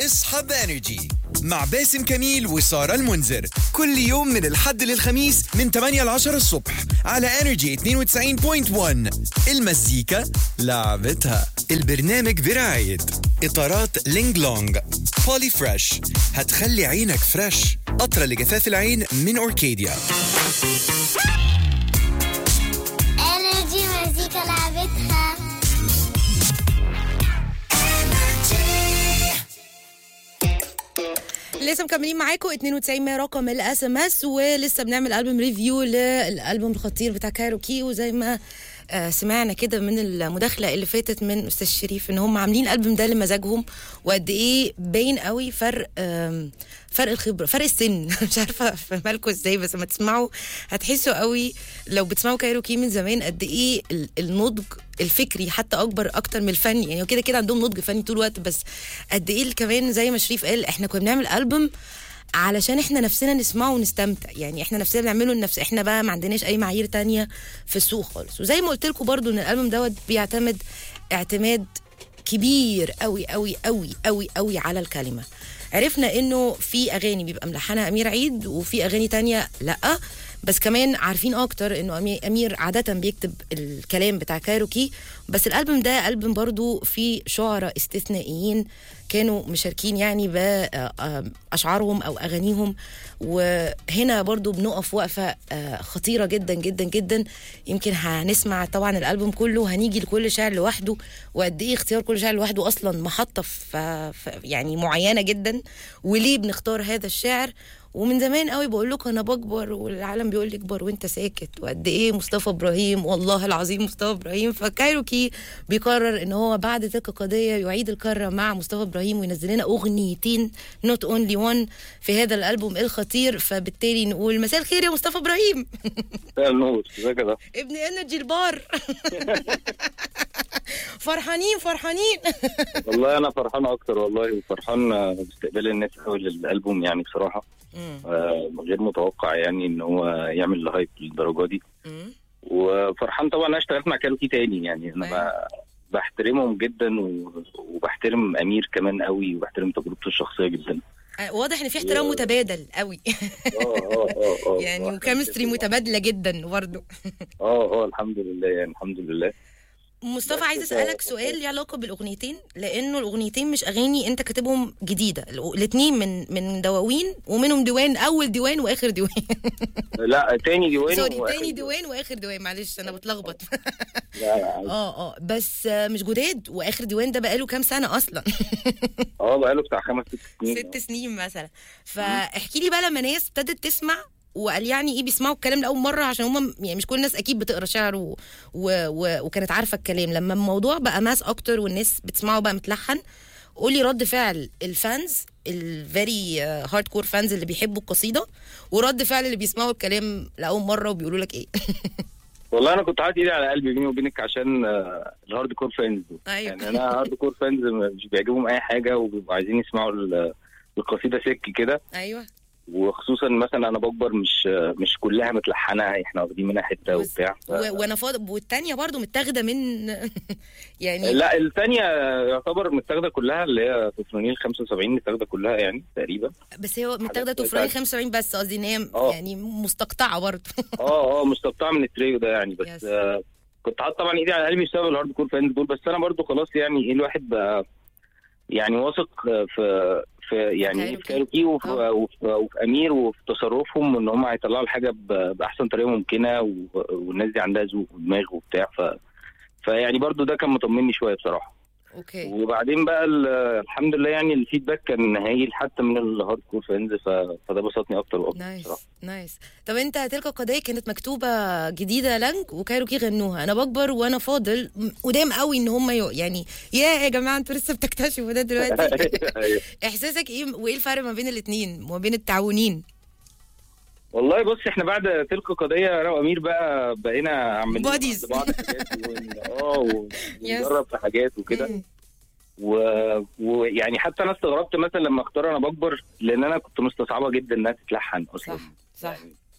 اصحى بانرجي مع باسم كميل وسارة المنذر كل يوم من الحد للخميس من 8 ل 10 الصبح على انرجي 92.1 المزيكا لعبتها البرنامج برعاية اطارات لينج لونج بولي فريش هتخلي عينك فريش قطرة لجفاف العين من اوركيديا انرجي مزيكا لعبتها لسه مكملين معاكم 92 100 رقم الاس ام اس ولسه بنعمل البوم ريفيو للالبوم الخطير بتاع كايروكي وزي ما آه، سمعنا كده من المداخله اللي فاتت من استاذ شريف ان هم عاملين الالبوم ده لمزاجهم وقد ايه باين قوي فرق آم، فرق الخبره فرق السن مش عارفه افهمها لكم ازاي بس لما تسمعوا هتحسوا قوي لو بتسمعوا كايروكي من زمان قد ايه ال- النضج الفكري حتى اكبر اكتر من الفني يعني كده كده عندهم نضج فني طول الوقت بس قد ايه كمان زي ما شريف قال احنا كنا بنعمل البوم علشان احنا نفسنا نسمعه ونستمتع يعني احنا نفسنا بنعمله لنفس احنا بقى ما عندناش اي معايير تانية في السوق خالص وزي ما قلت لكم برضو ان الالبوم دوت بيعتمد اعتماد كبير قوي قوي قوي قوي قوي على الكلمه عرفنا انه في اغاني بيبقى ملحنها امير عيد وفي اغاني تانية لا بس كمان عارفين اكتر انه أمي- امير عاده بيكتب الكلام بتاع كايروكي بس الالبوم ده البوم برضو فيه شعراء استثنائيين كانوا مشاركين يعني باشعارهم او اغانيهم وهنا برضو بنقف وقفه آه، خطيره جدا جدا جدا يمكن هنسمع طبعا الالبوم كله هنيجي لكل شاعر لوحده وقد ايه اختيار كل شاعر لوحده اصلا محطه في في- يعني معينه جدا وليه بنختار هذا الشاعر ومن زمان قوي بقول لكم انا بكبر والعالم بيقول لي اكبر وانت ساكت وقد ايه مصطفى ابراهيم والله العظيم مصطفى ابراهيم فكايروكي بيقرر ان هو بعد تلك القضيه يعيد الكره مع مصطفى ابراهيم وينزل لنا اغنيتين نوت اونلي وان في هذا الالبوم الخطير فبالتالي نقول مساء الخير يا مصطفى ابراهيم مساء النور ازيك يا ده ابن انرجي البار فرحانين فرحانين والله انا فرحان اكتر والله وفرحان باستقبال الناس قوي للالبوم يعني بصراحه آه، غير متوقع يعني ان هو يعمل هايب للدرجه دي وفرحان طبعا انا اشتغلت مع كاروكي تاني يعني انا ب- بحترمهم جدا و- وبحترم امير كمان قوي وبحترم تجربته الشخصيه جدا آه، واضح ان في احترام متبادل قوي اه اه اه اه يعني وكيمستري متبادله جدا برضه اه اه الحمد لله يعني الحمد لله مصطفى بس عايز ف- اسالك سؤال ليه علاقه بالاغنيتين لانه الاغنيتين مش اغاني انت كاتبهم جديده الاثنين من من دواوين ومنهم ديوان اول ديوان واخر ديوان لا تاني ديوان سوري وآخر تاني ديوان واخر ديوان معلش انا بتلخبط لا لا عادي. اه اه بس آه، مش جداد واخر ديوان ده بقاله كام سنه اصلا اه بقاله بتاع خمس ست سنين ست سنين مثلا فاحكي لي بقى لما ناس ابتدت تسمع وقال يعني ايه بيسمعوا الكلام لاول مره عشان هم يعني مش كل الناس اكيد بتقرا شعر و... و... و... وكانت عارفه الكلام لما الموضوع بقى ماس اكتر والناس بتسمعه بقى متلحن قولي رد فعل الفانز الفيري هارد كور فانز اللي بيحبوا القصيده ورد فعل اللي بيسمعوا الكلام لاول مره وبيقولوا لك ايه والله انا كنت حاطط ايدي على قلبي بيني وبينك عشان آه، الهارد كور فانز أيوة. يعني انا هارد كور فانز مش بيعجبهم اي حاجه وبيبقوا عايزين يسمعوا ال- القصيده سك كده ايوه وخصوصا مثلا انا بكبر مش آه، مش كلها متلحنه احنا واخدين منها حته بس- وبتاع ف... و... وانا فاض والتانيه برضو متاخده من يعني لا الثانيه يعتبر متاخده كلها اللي هي تفرانيل 75 متاخده كلها يعني تقريبا بس هي متاخده حاجات تفراني بتاعت- 75 بس قصدي ان هي آه. يعني مستقطعه برضو اه اه مستقطعه من التريو ده يعني Yes. بس آه كنت حاطط طبعا ايدي على قلبي بسبب الهارد كور فانز دول بس انا برضو خلاص يعني ايه الواحد بقى يعني واثق آه، في في يعني كايروكي. في كايروكي وفي, آه. وفي, وفي امير وفي تصرفهم ان هم هيطلعوا الحاجه ب- باحسن طريقه ممكنه و- والناس دي عندها ذوق ودماغ وبتاع ف فيعني برضو ده كان مطمني شويه بصراحه اوكي وبعدين بقى ال- الحمد لله يعني الفيدباك كان هايل حتى من الهارد كور فانز ف... فده بسطني اكتر واكتر نايس بصراحه نايس طب انت تلك القضيه كانت مكتوبه جديده لانج وكايروكي غنوها انا بكبر وانا فاضل م- قدام قوي ان هم يو يعني يا يا جماعه انتوا لسه بتكتشفوا ده دلوقتي أيوة. احساسك ايه وايه الفرق ما بين الاثنين وما بين التعاونين والله بص احنا بعد تلك القضيه انا وامير بقى بقينا عاملين Buddies. بعض حاجات ون- اه ونجرب في حاجات وكده مم. و- ويعني حتى انا استغربت مثلا لما اختار انا بكبر لان انا كنت مستصعبه جدا انها تتلحن اصلا صح صح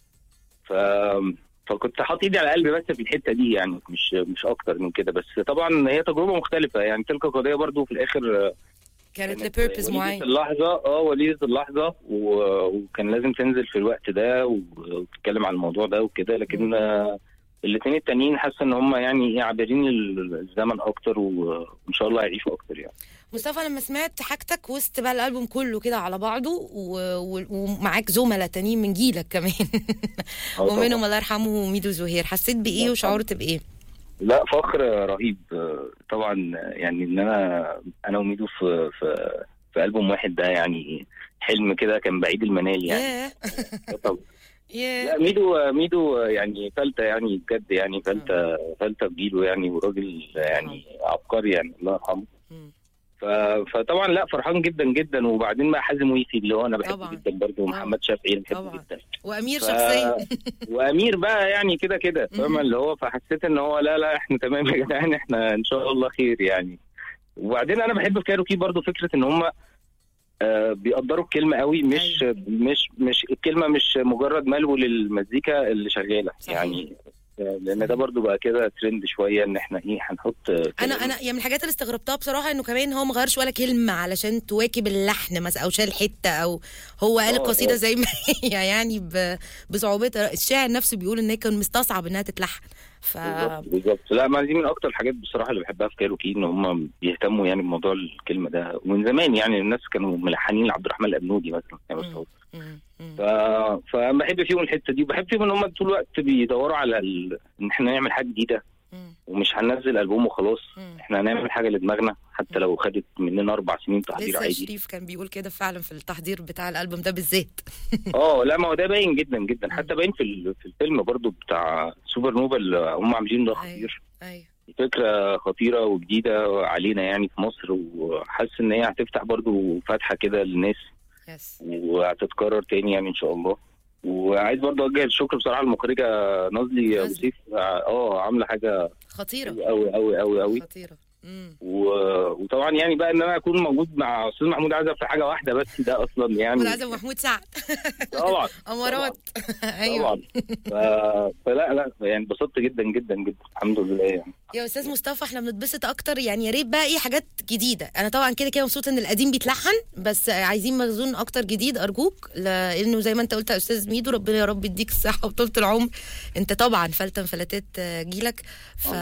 ف فكنت حاطط ايدي على قلبي بس في الحته دي يعني مش مش اكتر من كده بس طبعا هي تجربه مختلفه يعني تلك القضيه برضو في الاخر كانت كانت لبيربز وليدة معين اللحظة اه وليدة اللحظة و- وكان لازم تنزل في الوقت ده و- وتتكلم عن الموضوع ده وكده لكن آه، الاثنين التانيين حاسة ان هم يعني إيه عابرين ال- الزمن اكتر و- وان شاء الله يعيشوا اكتر يعني مصطفى لما سمعت حاجتك وسط بقى الالبوم كله كده على بعضه و... و... ومعاك زملاء تانيين من جيلك كمان آه طبعاً. ومنهم الله يرحمه ميدو زهير حسيت بايه وشعرت بايه لا فخر رهيب آه، طبعا يعني ان انا انا وميدو في في في البوم واحد ده يعني حلم كده كان بعيد المنال يعني ياه طب ياه لا ميدو ميدو يعني فلتة يعني بجد يعني فلتة فلتة بجيله يعني وراجل يعني عبقري يعني الله يرحمه مم. ف... فطبعا لا فرحان جدا جدا وبعدين بقى حازم ويفي اللي هو انا بحبه طبعاً. جدا برضه ومحمد شافعي بحبه طبعاً. جدا وامير ف... شخصيا وامير بقى يعني كده كده فاهمه اللي هو فحسيت ان هو لا لا احنا تمام يا جدعان احنا ان شاء الله خير يعني وبعدين انا بحب في كايروكي برضو فكره ان هم آه بيقدروا الكلمه قوي مش أيوة. مش مش الكلمه مش مجرد ملو للمزيكا اللي شغاله صحيح. يعني آه، لان ده برضو بقى كده ترند شويه ان احنا ايه هنحط آه، انا كلام. انا يعني من الحاجات اللي استغربتها بصراحه انه كمان هو ما غيرش ولا كلمه علشان تواكب اللحن مثلا او شال حته او هو قال آه، القصيده آه. زي ما هي يعني ب- بصعوبتها الشاعر نفسه بيقول ان هي كان مستصعب انها تتلحن ف بالظبط بالظبط لا ما دي من اكتر الحاجات بصراحه اللي بحبها في كايروكي ان هم بيهتموا يعني بموضوع الكلمه ده ومن زمان يعني الناس كانوا ملحنين لعبد الرحمن الابنودي مثلا يا مم. مسعود مم. مم. ف... فبحب فيهم الحته دي وبحب فيهم ان هم طول الوقت بيدوروا على ال... ان احنا نعمل حاجه جديده مم. ومش هننزل البوم وخلاص مم. احنا هنعمل حاجه لدماغنا حتى لو خدت مننا اربع سنين تحضير لسه عادي شريف كان بيقول كده فعلا في التحضير بتاع الالبوم ده بالذات اه لا ما هو ده باين جدا جدا حتى باين في ال... في الفيلم برضو بتاع سوبر نوفا اللي هم عاملين ده أيوة. خطير ايوه فكره خطيره وجديده علينا يعني في مصر وحاسس ان هي هتفتح برضو فتحه كده للناس يس وهتتكرر تاني يعني ان شاء الله وعايز برضو اوجه الشكر بصراحه للمخرجه نازلي ابو نازلي. سيف اه عامله حاجه خطيره قوي قوي قوي قوي خطيره مم. و- وطبعا يعني بقى ان انا اكون موجود مع استاذ محمود عزب في حاجه واحده بس ده اصلا يعني محمود عزب ومحمود سعد طبعا امارات ايوه طبعا ف... فلا لا يعني انبسطت جدا جدا جدا الحمد لله يعني يا استاذ مصطفى احنا بنتبسط اكتر يعني يا ريت بقى ايه حاجات جديده انا طبعا كده كده مبسوطه ان القديم بيتلحن بس عايزين مخزون اكتر جديد ارجوك لانه زي ما انت قلت يا استاذ ميدو ربنا يا رب يديك الصحه وطولة العمر انت طبعا فلتة من فلتات جيلك ف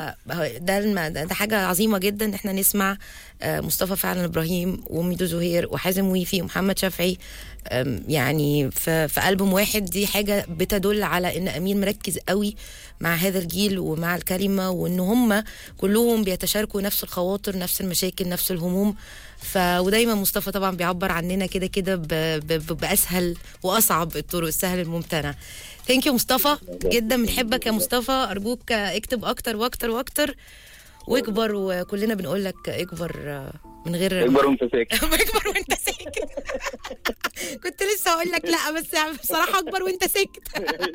ده الم... ده حاجه عظيمه جدا ان احنا نسمع آه، مصطفى فعلا ابراهيم وميدو زهير وحازم ويفي ومحمد شافعي أم، يعني في, في ألبوم واحد دي حاجة بتدل على إن أمين مركز قوي مع هذا الجيل ومع الكلمة وإن هم كلهم بيتشاركوا نفس الخواطر نفس المشاكل نفس الهموم ف ودايما مصطفى طبعا بيعبر عننا كده كده ب... ب... ب... بأسهل وأصعب الطرق السهل الممتنع ثانك يو مصطفى جدا بنحبك يا مصطفى أرجوك اكتب أكتر وأكتر وأكتر واكبر وكلنا بنقول لك اكبر آه، من غير اكبر وانت ساكت اكبر وانت ساكت كنت لسه هقول لك لا بس يعني بصراحه اكبر وانت ساكت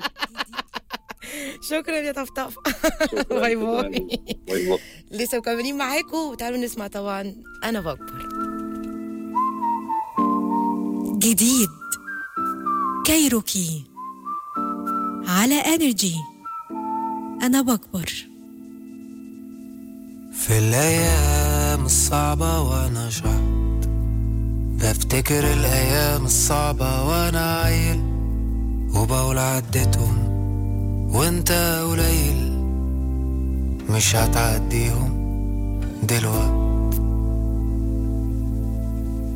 شكرا يا طفطف شكراً، باي شكراً. باي باي باي لسه مكملين معاكم وتعالوا نسمع طبعا انا بكبر جديد كايروكي على انرجي انا بكبر في الأيام الصعبة وأنا شحط بفتكر الأيام الصعبة وأنا عيل وبقول عديتهم وأنت قليل مش هتعديهم دلوقت